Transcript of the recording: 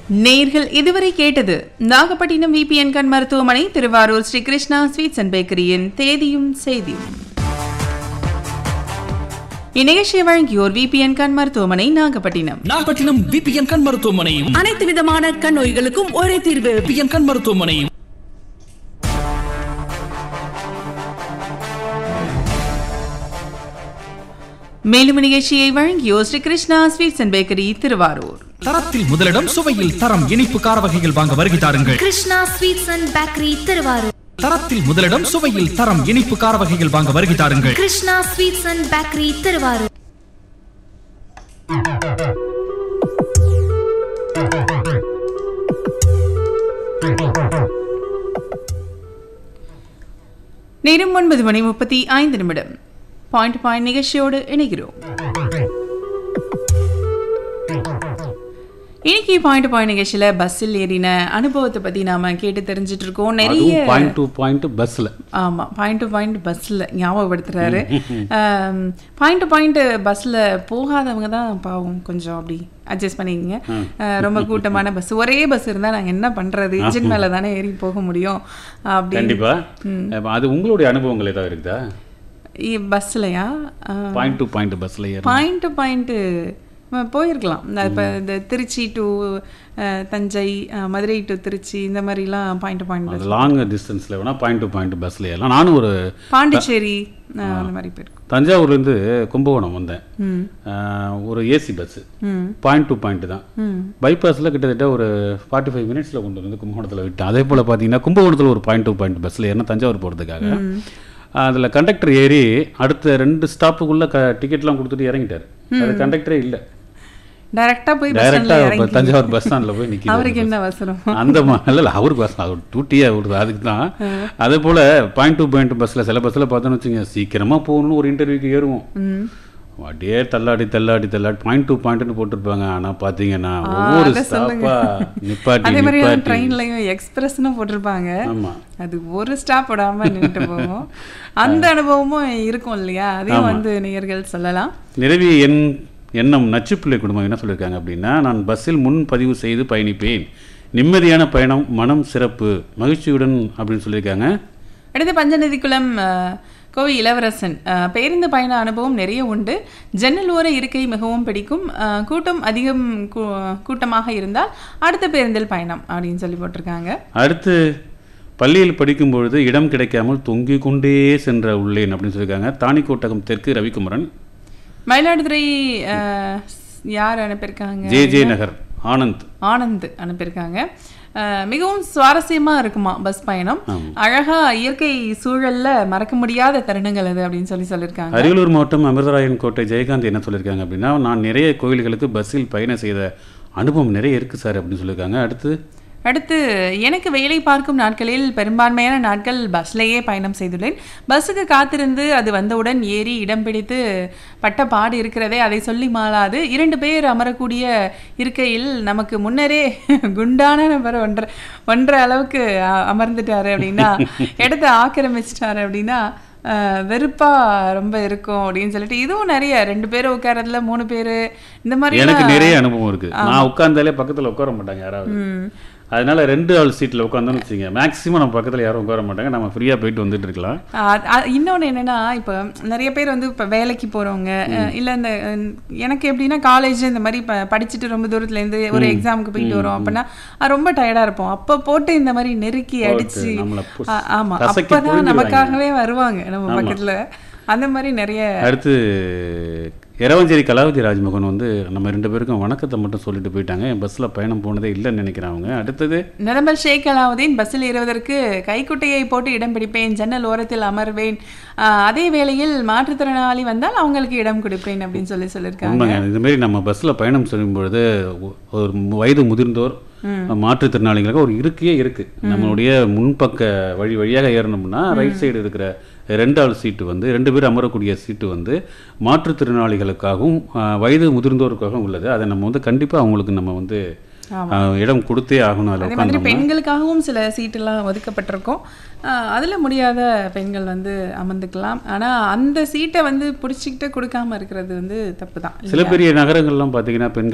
நேர்கள் இதுவரை கேட்டது நாகப்பட்டினம் விபிஎன் கண் மருத்துவமனை திருவாரூர் ஸ்ரீ கிருஷ்ணா ஸ்வீட்ஸ் அண்ட் பேக்கரியின் தேதியும் செய்தியும் இந்நிகழ்ச்சியை வழங்கியோர் விபிஎன் கண் மருத்துவமனை நாகப்பட்டினம் நாகப்பட்டினம் விபிஎன் கண் மருத்துவமனை அனைத்து விதமான கண் நோய்களுக்கும் ஒரே தீர்வு விபிஎன் கண் மருத்துவமனை மேலும் நிகழ்ச்சியை வழங்கியோர் Sri Krishna sweets and bakery Thiruvarur தரத்தில் முதலிடம் சுவையில் தரம் இனிப்பு கார வகைகள் வாங்க வருகை தாருங்கள் Krishna sweets and bakery Thiruvarur தரத்தில் முதலிடம் சுவையில் தரம் இனிப்பு கார வகைகள் வாங்க வருகை தாருங்கள் Krishna sweets and bakery Thiruvarur நேரம் ஒன்பது மணி முப்பத்தி ஐந்து நிமிடம் பாயிண்ட் பாயிண்ட் நிகழ்ச்சியோடு இணைகிறோம் இன்னைக்கு பாயிண்ட் பாயிண்ட் நிகழ்ச்சியில பஸ்ஸில் ஏறின அனுபவத்தை பத்தி நாம கேட்டு தெரிஞ்சிட்டு இருக்கோம் நிறைய அதுவும் பாயிண்ட் டு பாயிண்ட் பஸ்ஸில் ஆமா பாயிண்ட் டு பாயிண்ட் பஸ்ல ஞாபகப்படுத்துறாரு பாயிண்ட் டு பாயிண்ட் பஸ்ல போகாதவங்க தான் பாவம் கொஞ்சம் அப்படி அட்ஜஸ்ட் பண்ணிக்கங்க அஹ், ரொம்ப கூட்டமான பஸ் ஒரே பஸ் இருந்தா நாங்க என்ன பண்றது இன்ஜின் மேல தானே ஏறி போக முடியும் அப்படி கண்டிப்பா அப்ப அது உங்களுடைய அனுபவங்கள் ஏதாவது இருக்குதா பஸ்லையா பாயிண்ட் டு பாயிண்ட் பஸ்ல ஏற பாயிண்ட் டு பாயிண்ட் போயிருக்கலாம் இந்த இப்போ இந்த திருச்சி டு தஞ்சை அஹ், மதுரை டு திருச்சி இந்த மாதிரிலாம் point to point bus long டிஸ்டன்ஸ்ல வேணா பாயிண்ட் டு பாயிண்ட் பஸ்ல ஏறலாம் நானும் ஒரு பாண்டிச்சேரி அஹ், அந்த மாதிரி போயிருக்கோம் தஞ்சாவூர்லேருந்து கும்பகோணம் வந்தேன் ம் ஆஹ், ஒரு ஏசி பஸ் ம் பாயிண்ட் டு பாயிண்ட் தான் ம் பைபாஸில் கிட்டத்தட்ட ஒரு ஃபார்ட்டி ஃபைவ் மினிட்ஸில் கொண்டு வந்து கும்பகோணத்தில் விட்டேன் அதே போல் பார்த்தீங்கன்னா கும்பகோணத்தில் ஒரு பாயிண்ட் டு பாயிண்ட் பஸ்ஸில் ஏறினா தஞ்சாவூர் போகிறதுக்காக அதில் கண்டக்டர் ஏறி அடுத்த ரெண்டு ஸ்டாப்புக்குள்ளே க டிக்கெட்லாம் கொடுத்துட்டு இறங்கிட்டார் அது கண்டக்டரே இல்லை டைரக்டா போய் பஸ் ஸ்டாண்ட்ல டைரெக்டாக இறங்கி தஞ்சாவூர் பஸ் ஸ்டாண்டில் போய் நிற்கிது அவருக்கு என்ன அவசரம் அந்த மா இல்ல இல்ல அவருக்கு பஸ் அவர் டூட்டியே அவருக்கு அதுக்கு தான் அதே போல் பாயிண்ட் டு பாயிண்ட் பஸ்ஸில் சில பஸ்ஸில் பார்த்தோன்னு வச்சுங்க சீக்கிரமாக போகணும்னு ஒரு இன்டர்வியூக்கு ஏறுவோம் ம் அப்படியே தள்ளாடி தள்ளாடி தள்ளாடி பாயிண்ட் டு பாயிண்ட்னு போட்டிருப்பாங்க ஆனா பாத்தீங்கன்னா ஒவ்வொரு அதை சொல்லுங்க. ஸ்டாப்பா நிப்பாட்டி அதே மாதிரி நிப்பாட்டி ட்ரெயின்லயும் எக்ஸ்பிரஸ்னு போட்டிருப்பாங்க ஆமா அது ஒரு ஸ்டாப் விடாம நின்றுட்டு போகும் அந்த அனுபவமும் இருக்கும் இல்லையா அதையும் வந்து நேயர்கள் சொல்லலாம் நிறைவி என் எண்ணம் நச்சுப்பிள்ளை குடும்பம் என்ன சொல்லியிருக்காங்க அப்படின்னா நான் பஸ்ஸில் முன் பதிவு செய்து பயணிப்பேன் நிம்மதியான பயணம் மனம் சிறப்பு மகிழ்ச்சியுடன் அப்படின்னு சொல்லியிருக்காங்க அடுத்து பஞ்சநதிக்குளம் அஹ், கோவை இளவரசன் அஹ், பேருந்து பயண அனுபவம் நிறைய உண்டு ஜன்னல் ஓர இருக்கை மிகவும் பிடிக்கும் அஹ், கூட்டம் அதிகம் கூ- கூட்டமாக இருந்தால் அடுத்த பேருந்தில் பயணம் அப்படின்னு சொல்லி போட்டிருக்காங்க அடுத்து பள்ளியில் படிக்கும் பொழுது இடம் கிடைக்காமல் தொங்கிக் கொண்டே சென்ற உள்ளேன் அப்படின்னு சொல்லியிருக்காங்க தாணிக்கோட்டகம் தெற்கு ரவிக்குமரன் மயிலாடுதுறை அஹ், யார் அனுப்பியிருக்காங்க ஜே ஜே நகர் ஆனந்த் ஆனந்த் அனுப்பியிருக்காங்க அஹ், மிகவும் சுவாரஸ்யமா இருக்குமா பஸ் பயணம் அழகா இயற்கை சூழல்ல மறக்க முடியாத தருணங்கள் அது அப்படின்னு சொல்லி சொல்லியிருக்காங்க அரியலூர் மாவட்டம் அமிர்தராயன் கோட்டை ஜெயகாந்த் என்ன சொல்லியிருக்காங்க அப்படின்னா நான் நிறைய கோயில்களுக்கு பஸ்ஸில் பயணம் செய்த அனுபவம் நிறைய இருக்குது சார் அப்படின்னு சொல்லியிருக்காங்க அடுத்து அடுத்து எனக்கு வேலை பார்க்கும் நாட்களில் பெரும்பான்மையான நாட்கள் பஸ்லேயே பயணம் செய்துள்ளேன் பஸ்ஸுக்கு காத்திருந்து அது வந்தவுடன் ஏறி இடம் பிடித்து பட்ட பாடு இருக்கிறதே அதை சொல்லி மாளாது இரண்டு பேர் அமரக்கூடிய இருக்கையில் நமக்கு முன்னரே குண்டான நபர் ஒன்றரை ஒன்றரை அளவுக்கு அ- அமர்ந்துட்டாரு அப்படின்னா இடத்த ஆக்கிரமிச்சிட்டாரு அப்படின்னா அஹ், வெறுப்பா ரொம்ப இருக்கும் அப்படின்னு சொல்லிட்டு இதுவும் நிறைய ரெண்டு பேரும் உட்காரதுல மூணு பேரு இந்த மாதிரி எனக்கு நிறைய அனுபவம் இருக்கு நான் உட்கார்ந்தாலே பக்கத்துல உட்கார மாட்டாங்க யாராவது அதனால ரெண்டு ஆள் சீட்ல உட்காந்தோன்னு வச்சுங்க மேக்ஸிமம் நம்ம பக்கத்துல யாரும் உட்கார மாட்டாங்க நம்ம ஃப்ரீயா போயிட்டு வந்துட்டு இருக்கலாம் அஹ் அ- இன்னொன்னு என்னன்னா இப்போ நிறைய பேர் வந்து இப்போ வேலைக்கு போறவங்க அஹ் இல்ல இந்த அஹ், எனக்கு எப்படின்னா காலேஜ் இந்த மாதிரி ப- படிச்சுட்டு ரொம்ப தூரத்துல இருந்து ஒரு எக்ஸாமுக்கு போயிட்டு வரோம் அப்படின்னா அஹ், ரொம்ப டயர்டா இருப்போம் அப்ப போட்டு இந்த மாதிரி நெருக்கி அடிச்சு நம்மள புஷ்- அ- ஆமா கசக்கி அப்பதான் புழிஞ்சிருவாங்க. நமக்காகவே வருவாங்க நம்ம பக்கத்துல அந்த மாதிரி நிறைய அடுத்து எரவஞ்சேரி கலாவதி ராஜ்மோகன் வந்து நம்ம ரெண்டு பேருக்கும் வணக்கத்தை மட்டும் சொல்லிட்டு போயிட்டாங்க என் பஸ்ல பயணம் போனதே இல்லைன்னு நினைக்கிறேன் அவங்க அடுத்தது நிரம்பல் ஷேக் அலாவுதீன் பஸ்ஸில் ஏறுவதற்கு கைக்குட்டையை போட்டு இடம் பிடிப்பேன் ஜன்னல் ஓரத்தில் அமர்வேன் அஹ், அதே வேளையில் மாற்றுத்திறனாளி வந்தால் அவங்களுக்கு இடம் கொடுப்பேன் அப்படின்னு சொல்லி சொல்லியிருக்காங்க உண்மைங்க இந்த மாதிரி நம்ம பஸ்ல பயணம் செய்யும் பொழுது ஒ- ஒரு வயது முதிர்ந்தோர் மாற்றுத்திறனாளிகளுக்கு ஒரு இருக்கையே இருக்கு நம்மளுடைய முன்பக்க வழி வழியாக ஏறணும்னா ரைட் சைடு இருக்கிற ரெண்டு ஆள் சீட்டு வந்து ரெண்டு பேர் அமரக்கூடிய சீட்டு வந்து மாற்றுத்திறனாளிகளுக்காகவும் ஆஹ், வயது முதிர்ந்தோருக்காகவும் உள்ளது அதை நம்ம வந்து கண்டிப்பா அவங்களுக்கு நம்ம வந்து ஆஹ், இடம் கொடுத்தே ஆகணும் அதில் அதே மாதிரி உட்காந்து பெண்களுக்காகவும் சில சீட்டெல்லாம் ஒதுக்கப்பட்டிருக்கும் ஆஹ் அதுல முடியாத பெண்கள் வந்து அமர்ந்துக்கலாம் ஆனா அந்த சீட்டை வந்து பிடிச்சிக்கிட்டு கொடுக்காம இருக்கிறது வந்து தப்பு தான் சில பெரிய நகரங்கள்லாம் பார்த்தீங்கன்னா பெண்கள்